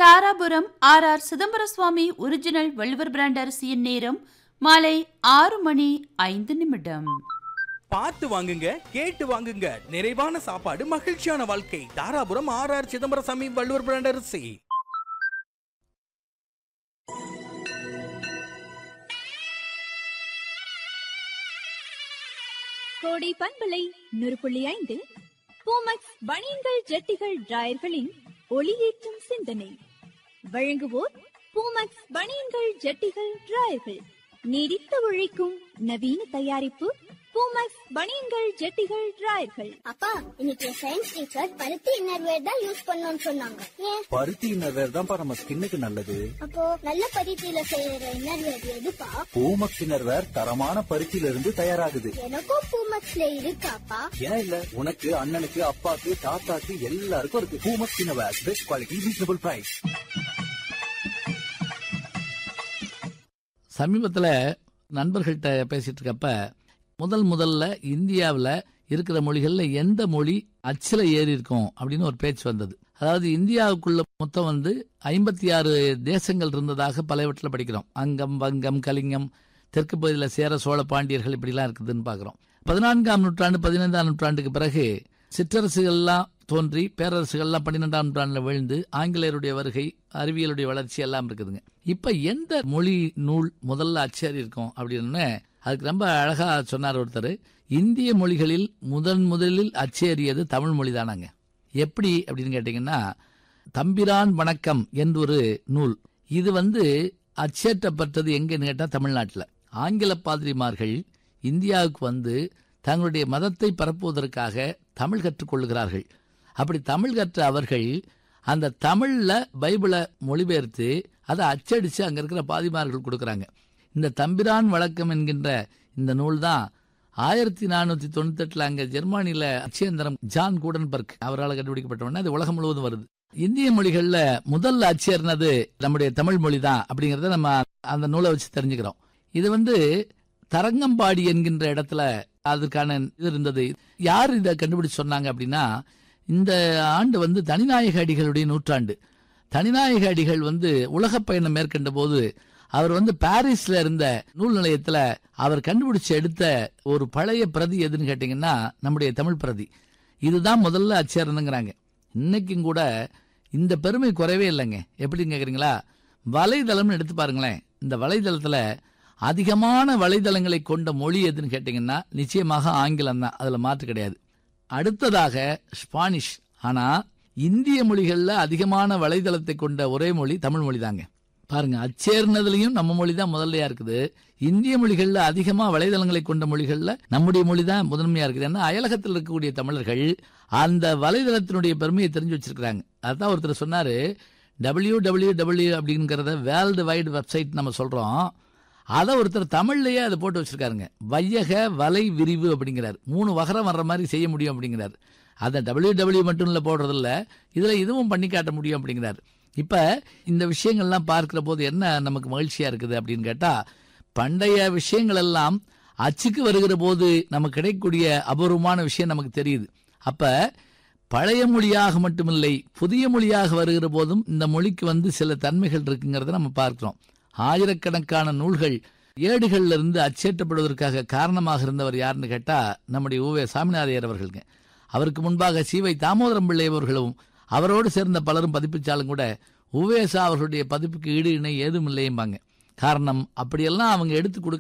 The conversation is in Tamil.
Dharapuram R R Chidambara Swami original Valluvar brand அரிசியின் நேரம் மாலை ஆறு மணி ஐந்து நிமிடம் பார்த்து வாங்குங்க கேட்டு வாங்குங்க நிறைவான சாப்பாடு மகிழ்ச்சியான வாழ்க்கை Dharapuram R R Chidambarasamy Valluvar brand அரிசி கோடை பண்பலை நூறு புள்ளி ஐந்து பூமக்ஸ் பனியன்கள் ஜட்டிகள் டிராயர்களின் ஒளியேற்றும் சிந்தனை வழங்குவோர் பூமக்ஸ் பனியன்கள் ஜட்டிகள் டிராயர்கள் நீடித்து உழைக்கும் நவீன தயாரிப்பு பூமக்ஸ் பனியன்கள் ஜட்டிகள் டிராயர்கள் அப்பா இன்னைக்கு சயின்ஸ் டீச்சர் பருத்தி இன்னர்வேர் தான் யூஸ் பண்ணணும்னு சொன்னாங்க ஏன் பருத்தி இன்னர்வேர் தான்ப்பா நம்ம ஸ்கின்னுக்கு நல்லது அப்போ நல்ல பருத்தியில செய்யற இன்னர்வேர் எதுப்பா பூமக்ஸ் இன்னர்வேர் தரமான பருத்தியில இருந்து தயாராகுது எனக்கும் பூமக்ஸ்ல இருக்காப்பா ஏன் இல்ல உனக்கு அண்ணனுக்கு அப்பாக்கு தாத்தாக்கு எல்லாருக்கும் இருக்கு Poomex innerwear best quality reasonable price சமீபத்தில் நண்பர்கள்ட்ட பேசிட்டு இருக்கப்ப முதல் முதல்ல இந்தியாவில் இருக்கிற மொழிகளில் எந்த மொழி அச்சில் ஏறி இருக்கும் அப்படின்னு ஒரு பேச்சு வந்தது அதாவது இந்தியாவுக்குள்ள மொத்தம் வந்து ஐம்பத்தி ஆறு தேசங்கள் இருந்ததாக பலவற்றில் படிக்கிறோம் அங்கம் வங்கம் கலிங்கம் தெற்கு பகுதியில் சேர சோழ பாண்டியர்கள் இப்படிலாம் இருக்குதுன்னு பார்க்குறோம் பதினான்காம் நூற்றாண்டு பதினைந்தாம் நூற்றாண்டுக்கு பிறகு சிற்றரசுகள்லாம் தோன்றி பேரரசுகள்லாம் பன்னிரெண்டாம் நூற்றாண்டில் விழுந்து ஆங்கிலேயருடைய வருகை அறிவியலுடைய வளர்ச்சி எல்லாம் இருக்குதுங்க இப்ப எந்த மொழி நூல் முதல்ல அச்சேறி இருக்கும் அப்படின்னு அதுக்கு ரொம்ப அழகா சொன்னார் ஒருத்தர் இந்திய மொழிகளில் முதன் முதலில் அச்சேறியது தமிழ் மொழி தானாங்க எப்படி அப்படின்னு கேட்டீங்கன்னா தம்பிரான் வணக்கம் என்றொரு நூல் இது வந்து அச்சேற்றப்பட்டது எங்கன்னு கேட்டா தமிழ்நாட்டில் ஆங்கில பாதிரிமார்கள் இந்தியாவுக்கு வந்து தங்களுடைய மதத்தை பரப்புவதற்காக தமிழ் கற்றுக்கொள்கிறார்கள் அப்படி தமிழ் கற்ற அவர்கள் அந்த தமிழ்ல பைபிளை மொழிபெயர்த்து அதை அச்சடிச்சு அங்க இருக்கிற பாதிமார்கள் கொடுக்கறாங்க இந்த தம்பிரான் வழக்கம் என்கின்ற இந்த நூல் தான் ஆயிரத்தி நானூத்தி தொண்ணூத்தி எட்டுல அங்க ஜெர்மானியில அச்சேந்திரம் ஜான் கூடன்பர்க் அவரால் கண்டுபிடிக்கப்பட்டவொடனே அது உலகம் முழுவதும் வருது இந்திய மொழிகள்ல முதல்ல அச்சேர்னது நம்முடைய தமிழ் மொழி தான் அப்படிங்கறத நம்ம அந்த நூலை வச்சு தெரிஞ்சுக்கிறோம் இது வந்து தரங்கம்பாடி என்கின்ற இடத்துல அதுக்கான இது இருந்தது யார் இதை கண்டுபிடிச்சு சொன்னாங்க அப்படின்னா இந்த ஆண்டு வந்து தனிநாயக அடிகளுடைய நூற்றாண்டு தனிநாயக அடிகள் வந்து உலகப் பயணம் மேற்கொண்ட போது அவர் வந்து பாரிஸ்ல இருந்த நூல் நிலையத்துல அவர் கண்டுபிடிச்சு எடுத்த ஒரு பழைய பிரதி எதுன்னு கேட்டீங்கன்னா நம்முடைய தமிழ் பிரதி இதுதான் முதல்ல அச்சேரணுங்கிறாங்க இன்னைக்கும் கூட இந்த பெருமை குறைவே இல்லைங்க எப்படின்னு கேக்குறீங்களா வலைதளம்னு எடுத்து பாருங்களேன் இந்த வலைதளத்துல அதிகமான வலைதளங்களை கொண்ட மொழி எதுன்னு கேட்டீங்கன்னா நிச்சயமாக ஆங்கிலம் தான் அதுல மாற்று கிடையாது அடுத்ததாக ஸ்பானிஷ் ஆனா இந்திய மொழிகள்ல அதிகமான வலைதளத்தை கொண்ட ஒரே மொழி தமிழ் மொழி தாங்க பாருங்க அச்சேர்னதுலயும் நம்ம மொழி தான் முதல்லையா இருக்குது இந்திய மொழிகள்ல அதிகமா வலைதளங்களை கொண்ட மொழிகள்ல நம்முடைய மொழி தான் முதன்மையா இருக்குது ஏன்னா அயலகத்தில் இருக்கக்கூடிய தமிழர்கள் அந்த வலைதளத்தினுடைய பெருமையை தெரிஞ்சு வச்சிருக்கிறாங்க அதான் ஒருத்தர் சொன்னாரு டபிள்யூ டபிள்யூ டபிள்யூ அப்படிங்கிறத வேர்ல்டு வைடு வெப்சைட் நம்ம சொல்றோம் அதை ஒருத்தர் தமிழ்லயே அதை போட்டு வச்சிருக்காருங்க வையக வலை விரிவு அப்படிங்கிறார் மூணு வகரம் வர்ற மாதிரி செய்ய முடியும் அப்படிங்கிறார் அதை டபிள்யூ டபிள்யூ மட்டும் இல்லை போடுறது இல்ல இதுல இதுவும் பண்ணி காட்ட முடியும் அப்படிங்கிறார் இப்ப இந்த விஷயங்கள்லாம் பார்க்கிற போது என்ன நமக்கு மகிழ்ச்சியா இருக்குது அப்படின்னு கேட்டா பண்டைய விஷயங்கள் எல்லாம் அச்சுக்கு வருகிற போது நமக்கு கிடைக்கக்கூடிய அபூர்வமான விஷயம் நமக்கு தெரியுது அப்ப பழைய மொழியாக மட்டுமில்லை புதிய மொழியாக வருகிற போதும் இந்த மொழிக்கு வந்து சில தன்மைகள் இருக்குங்கிறத நம்ம பார்க்கிறோம் ஆயிரக்கணக்கான நூல்கள் ஏடுகள்ல இருந்து அச்சேற்றப்படுவதற்காக காரணமாக இருந்தவர் யாருன்னு கேட்டா நம்முடைய ஊவே சாமிநாதையர் அவர்களுங்க அவருக்கு முன்பாக சீவை தாமோதரம் பிள்ளை அவர்களும் அவரோடு சேர்ந்த பலரும் பதிப்பிச்சாலும் கூட உவேசா அவர்களுடைய பதிப்புக்கு ஈடு இணை ஏதும் இல்லையும்பாங்க காரணம் அப்படியெல்லாம் அவங்க எடுத்து கொடுக்க